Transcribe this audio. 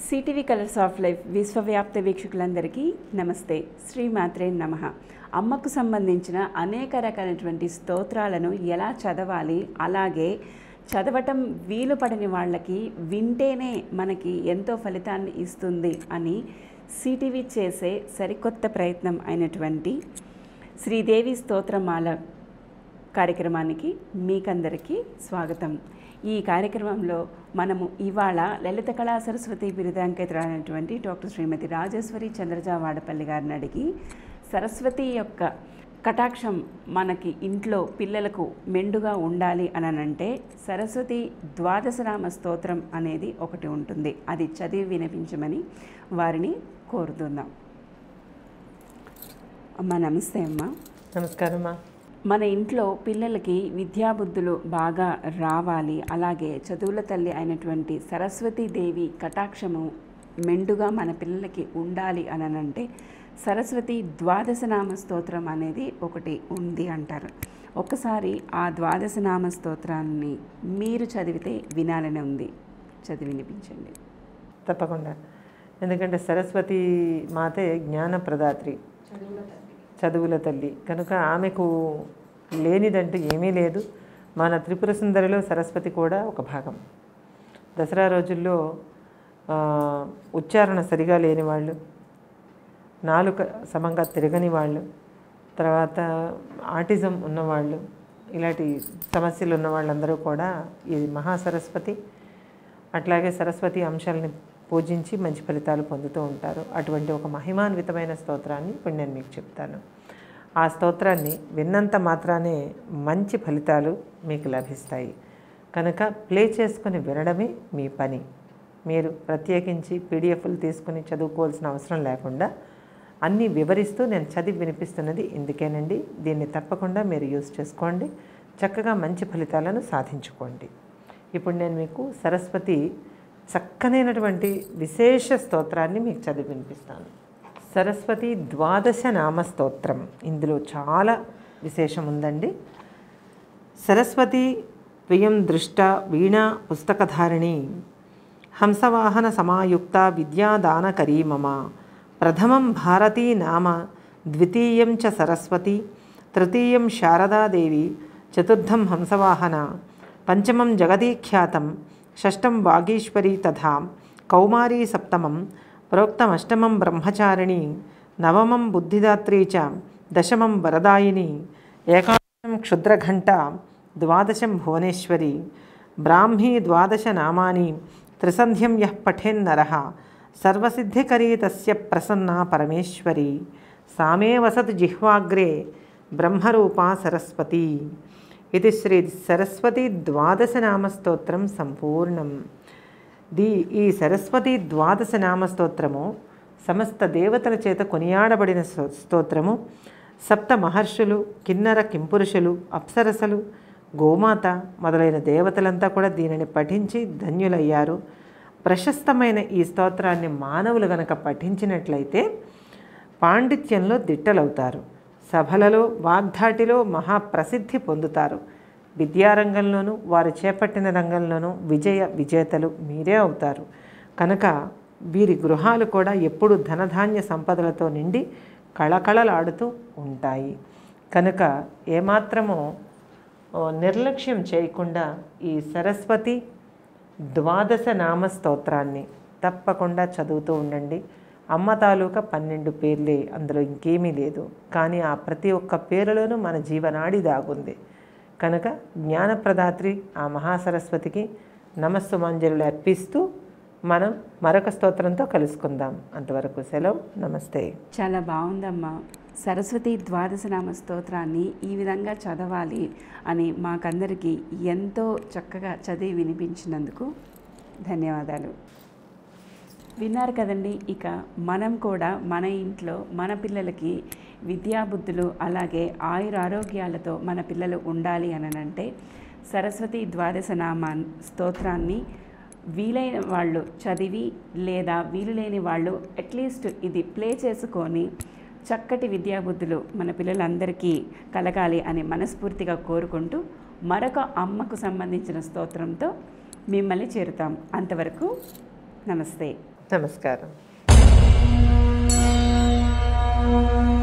CTV colours of life విశ్వవ్యాప్త వీక్షకులందరికీ నమస్తే శ్రీమాత్రే నమ అమ్మకు సంబంధించిన అనేక రకాలైనటువంటి స్తోత్రాలను ఎలా చదవాలి అలాగే చదవటం వీలు పడని వాళ్ళకి వింటేనే మనకి ఎంతో ఫలితాన్ని ఇస్తుంది అని సిటీవీ చేసే సరికొత్త ప్రయత్నం అయినటువంటి శ్రీదేవి స్తోత్రమాల కార్యక్రమానికి మీకందరికీ స్వాగతం ఈ కార్యక్రమంలో మనము ఇవాళ లలిత కళా సరస్వతి బిరుదాంకితురాలైనటువంటి డాక్టర్ శ్రీమతి రాజేశ్వరి చంద్రజా వాడపల్లి గారిని అడిగి సరస్వతి యొక్క కటాక్షం మనకి ఇంట్లో పిల్లలకు మెండుగా ఉండాలి అని అంటే సరస్వతి ద్వాదశనామ స్తోత్రం అనేది ఒకటి ఉంటుంది అది చదివి వినిపించమని వారిని కోరుతున్నాం అమ్మ నమస్తే అమ్మా నమస్కారమ్మా మన ఇంట్లో పిల్లలకి విద్యాబుద్ధులు బాగా రావాలి అలాగే చదువుల తల్లి అయినటువంటి సరస్వతీదేవి కటాక్షము మెండుగా మన పిల్లలకి ఉండాలి అని అంటే సరస్వతి ద్వాదశనామ స్తోత్రం అనేది ఒకటి ఉంది అంటారు ఒక్కసారి ఆ ద్వాదశనామ స్తోత్రాన్ని మీరు చదివితే వినాలని ఉంది చదివి వినిపించండి తప్పకుండా ఎందుకంటే సరస్వతి మాతే జ్ఞాన ప్రదాత్రి చదువుల తల్లి కనుక ఆమెకు లేనిదంటూ ఏమీ లేదు మన త్రిపుర సుందరిలో సరస్వతి కూడా ఒక భాగం దసరా రోజుల్లో ఆ, ఉచ్చారణ సరిగా లేని వాళ్ళు నాలుక సమంగా తిరగని వాళ్ళు తర్వాత ఆటిజం ఉన్నవాళ్ళు ఇలాంటి సమస్యలు ఉన్న వాళ్ళందరూ కూడా ఈ మహాసరస్వతి అట్లాగే సరస్వతి అంశాలని పూజించి మంచి ఫలితాలు పొందుతూ ఉంటారు అటువంటి ఒక మహిమాన్వితమైన స్తోత్రాన్ని ఇప్పుడు నేను మీకు చెప్తాను ఆ స్తోత్రాన్ని విన్నంత మాత్రానే మంచి ఫలితాలు మీకు లభిస్తాయి కనుక ప్లే చేసుకుని వినడమే మీ పని మీరు ప్రత్యేకించి పీడిఎఫ్లు తీసుకుని చదువుకోవాల్సిన అవసరం లేకుండా అన్నీ వివరిస్తూ నేను చదివి వినిపిస్తున్నది ఇందుకేనండి దీన్ని తప్పకుండా మీరు యూజ్ చేసుకోండి చక్కగా మంచి ఫలితాలను సాధించుకోండి ఇప్పుడు నేను మీకు సరస్వతి చక్కనైనటువంటి విశేష స్తోత్రాన్ని మీకు చదివి వినిపిస్తాను సరస్వతి ద్వాదశ నామ స్తోత్రం ఇందులో చాలా విశేషం ఉందండి సరస్వతి త్వయం దృష్ట వీణా పుస్తకధారిణి హంసవాహన సమాయుక్త విద్యాదానకరీ మమ ప్రథమం భారతీ నామ ద్వితీయం చ సరస్వతి తృతీయం శారదాదేవి చతుర్థం హంసవాహన పంచమం జగదీఖ్యాతం షష్టం వాగీశ్వరీ తథా కౌమారీ సప్తమం ప్రోక్తమష్టమం బ్రహ్మచారిణి నవమం బుద్ధిదాత్రీ చ దశమం వరదాయిని ఏకాదశం క్షుద్రఘంట ద్వాదశం భువనేశ్వరి బ్రాహ్మీ ద్వాదశ నామాని త్రిసంధ్యం యః పఠేన్నర సర్వసిద్ధికరీ తస్య ప్రసన్నా పరమేశ్వరి సామే వసతు జిహ్వాగ్రే బ్రహ్మరూపా సరస్వతి ఇది శ్రీ సరస్వతి ద్వాదశ నామస్తోత్రం సంపూర్ణం ది ఈ సరస్వతి ద్వాదశ నామ స్తోత్రము సమస్త దేవతల చేత కొనియాడబడిన స్తో- స్తోత్రము సప్త మహర్షులు కిన్నర కింపురుషులు అప్సరసలు గోమాత మొదలైన దేవతలంతా కూడా దీనిని పఠించి ధన్యులయ్యారు ప్రశస్తమైన ఈ స్తోత్రాన్ని మానవులు గనక పఠించినట్లయితే పాండిత్యంలో దిట్టలవుతారు సభలలో వాగ్ధాటిలో మహాప్రసిద్ధి పొందుతారు విద్యారంగంలోనూ వారు చేపట్టిన రంగంలోనూ విజయ విజేతలు మీరే అవుతారు కనుక వీరి గృహాలు కూడా ఎప్పుడు ధనధాన్య సంపదలతో నిండి కళకళలాడుతూ ఉంటాయి కనుక ఏమాత్రమో ఓ, నిర్లక్ష్యం చేయకుండా ఈ సరస్వతి ద్వాదశ నామ స్తోత్రాన్ని తప్పకుండా చదువుతూ ఉండండి అమ్మ తాలూకా పన్నెండు పేర్లే అందులో ఇంకేమీ లేదు కానీ ఆ ప్రతి ఒక్క పేరులోనూ మన జీవనాడి దాగుంది కనుక జ్ఞానప్రదాత్రి ఆ మహాసరస్వతికి నమస్సుమాంజలు అర్పిస్తూ మనం మరొక స్తోత్రంతో కలుసుకుందాం అంతవరకు సెలవు నమస్తే చాలా బాగుందమ్మా సరస్వతి ద్వాదశనామ స్తోత్రాన్ని ఈ విధంగా చదవాలి అని మాకందరికీ ఎంతో చక్కగా చదివి వినిపించినందుకు ధన్యవాదాలు విన్నారు కదండి ఇక మనం కూడా మన ఇంట్లో మన పిల్లలకి విద్యాబుద్ధులు అలాగే ఆయుర ఆరోగ్యాలతో మన పిల్లలు ఉండాలి అని అంటే సరస్వతి ద్వాదశనామ స్తోత్రాన్ని వీలైన వాళ్ళు చదివి లేదా వీలు లేని వాళ్ళు అట్లీస్ట్ ఇది ప్లే చేసుకొని చక్కటి విద్యాబుద్ధులు మన పిల్లలందరికీ కలగాలి అని మనస్ఫూర్తిగా కోరుకుంటూ మరొక అమ్మకు సంబంధించిన స్తోత్రంతో మిమ్మల్ని చేరుతాం అంతవరకు నమస్తే నమస్కారం